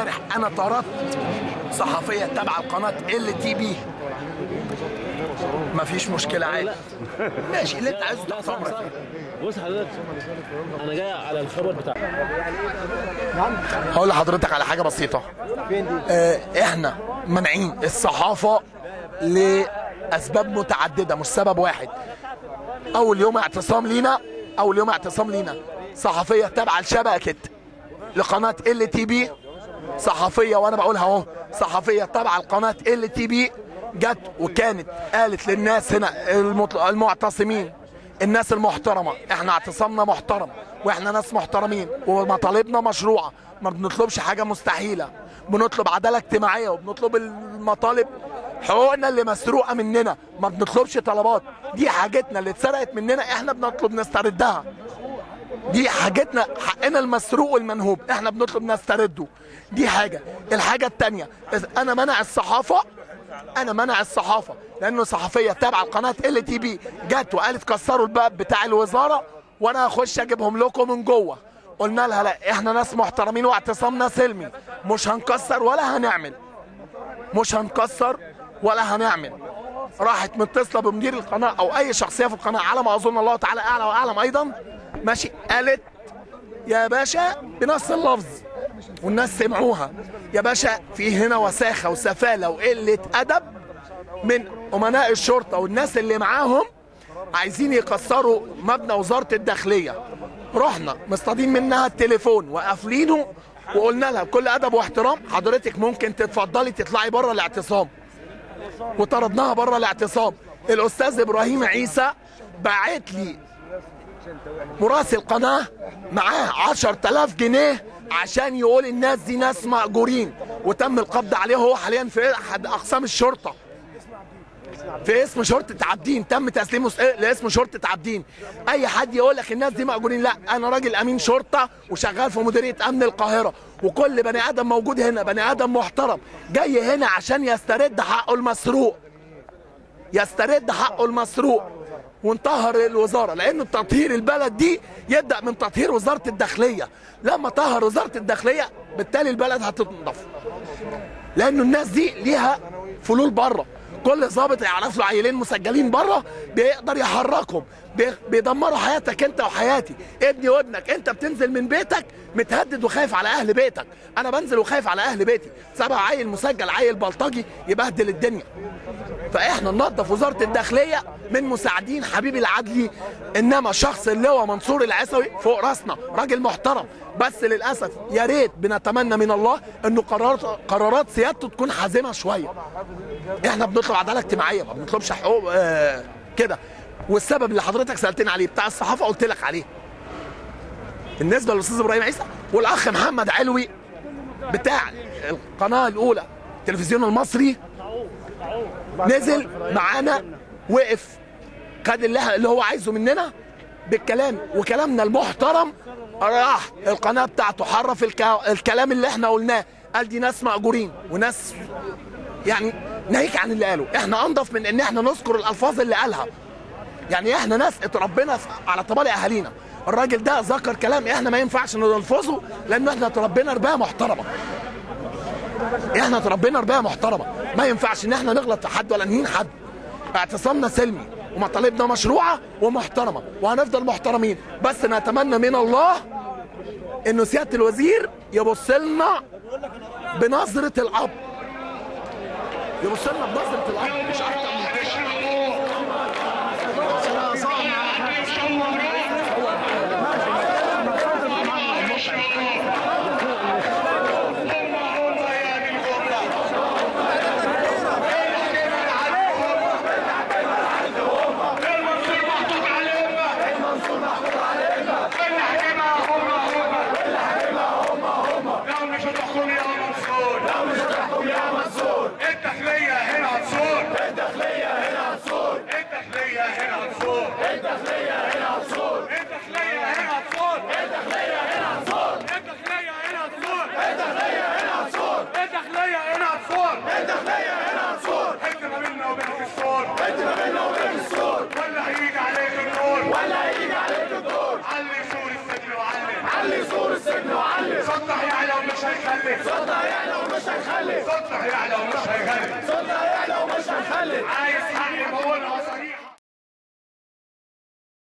امبارح انا طردت صحفيه تبع القناه ال تي بي مفيش مشكله عادي ماشي اللي انت عايزه تحت امرك بص حضرتك انا جاي على الخبر بتاع هقول لحضرتك على حاجه بسيطه آه احنا مانعين الصحافه لاسباب متعدده مش سبب واحد اول يوم اعتصام لينا اول يوم اعتصام لينا صحفيه تابعه لشبكه لقناه ال تي بي صحفيه وانا بقولها اهو صحفيه تابعه لقناه ال تي بي جت وكانت قالت للناس هنا المط- المعتصمين الناس المحترمه احنا اعتصامنا محترم واحنا ناس محترمين ومطالبنا مشروعه ما بنطلبش حاجه مستحيله بنطلب عداله اجتماعيه وبنطلب المطالب حقوقنا اللي مسروقه مننا ما بنطلبش طلبات دي حاجتنا اللي اتسرقت مننا احنا بنطلب نستردها دي حاجتنا حقنا المسروق والمنهوب احنا بنطلب نسترده دي حاجه الحاجه الثانيه انا منع الصحافه انا منع الصحافه لانه صحفيه تابعه لقناه ال تي بي جت وقالت كسروا الباب بتاع الوزاره وانا هخش اجيبهم لكم من جوه قلنا لها لا احنا ناس محترمين واعتصامنا سلمي مش هنكسر ولا هنعمل مش هنكسر ولا هنعمل راحت متصله بمدير القناه او اي شخصيه في القناه على ما اظن الله تعالى اعلى واعلم ايضا ماشي قالت يا باشا بنص اللفظ والناس سمعوها يا باشا في هنا وساخه وسفاله وقله ادب من امناء الشرطه والناس اللي معاهم عايزين يكسروا مبنى وزاره الداخليه رحنا مصطادين منها التليفون وقافلينه وقلنا لها بكل ادب واحترام حضرتك ممكن تتفضلي تطلعي بره الاعتصام وطردناها بره الاعتصام الاستاذ ابراهيم عيسى بعت لي مراسل قناه معاه 10000 جنيه عشان يقول الناس دي ناس مأجورين وتم القبض عليه هو حاليا في احد اقسام الشرطه في اسم شرطه عابدين تم تسليمه س- لاسم شرطه عابدين اي حد يقول لك الناس دي مأجورين لا انا راجل امين شرطه وشغال في مديريه امن القاهره وكل بني ادم موجود هنا بني ادم محترم جاي هنا عشان يسترد حقه المسروق يسترد حقه المسروق ونطهر الوزاره لان تطهير البلد دي يبدا من تطهير وزاره الداخليه لما طهر وزاره الداخليه بالتالي البلد هتنضف لانه الناس دي ليها فلول بره كل ضابط يعرف له عيلين مسجلين بره بيقدر يحركهم بي- بيدمروا حياتك انت وحياتي ابني وابنك انت بتنزل من بيتك متهدد وخايف على اهل بيتك انا بنزل وخايف على اهل بيتي سبع عيل مسجل عيل بلطجي يبهدل الدنيا فاحنا ننظف وزاره الداخليه من مساعدين حبيب العدلي انما شخص اللي هو منصور العسوي فوق راسنا راجل محترم بس للاسف يا ريت بنتمنى من الله انه قرارات قرارات سيادته تكون حازمه شويه احنا بنطلب عداله اجتماعيه ما بنطلبش حقوق آه كده والسبب اللي حضرتك سالتني عليه بتاع الصحافه قلت لك عليه بالنسبه للاستاذ ابراهيم عيسى والاخ محمد علوي بتاع القناه الاولى التلفزيون المصري نزل معانا وقف خد اللي اللي هو عايزه مننا بالكلام وكلامنا المحترم راح القناه بتاعته حرف الك... الكلام اللي احنا قلناه قال دي ناس مأجورين وناس يعني ناهيك عن اللي قاله احنا انضف من ان احنا نذكر الالفاظ اللي قالها يعني احنا ناس اتربينا في- على طبال اهالينا الراجل ده ذكر كلام احنا ما ينفعش نلفظه لان احنا اتربينا ربايه محترمه احنا اتربينا ربايه محترمه ما ينفعش ان احنا نغلط في حد ولا نهين حد اعتصامنا سلمي ومطالبنا مشروعه ومحترمه وهنفضل محترمين بس نتمنى من الله انه سياده الوزير يبص لنا بنظره الاب يبص لنا بنظره الاب مش اكتر من كده لو مش هتحكم يا منصور لو مش هتحكم يا منصور الداخلية هنا هتصور الداخلية هنا هتصور الداخلية هنا هتصور الداخلية هنا هتصور الداخلية هنا هتصور الداخلية هنا هتصور الداخلية هنا هتصور الداخلية هنا هتصور الداخلية هنا هتصور الداخلية هنا هتصور انت ما بيننا وبينك السور انت ما بيننا وبينك السور ولا هيجي عليك النور ولا هيجي عليك الدور علي سور السجن وعلي علي سور السجن وعلي سطح يعلى ومش هيخلي صوتنا يعلى ومش هنخلي صوتنا يعلى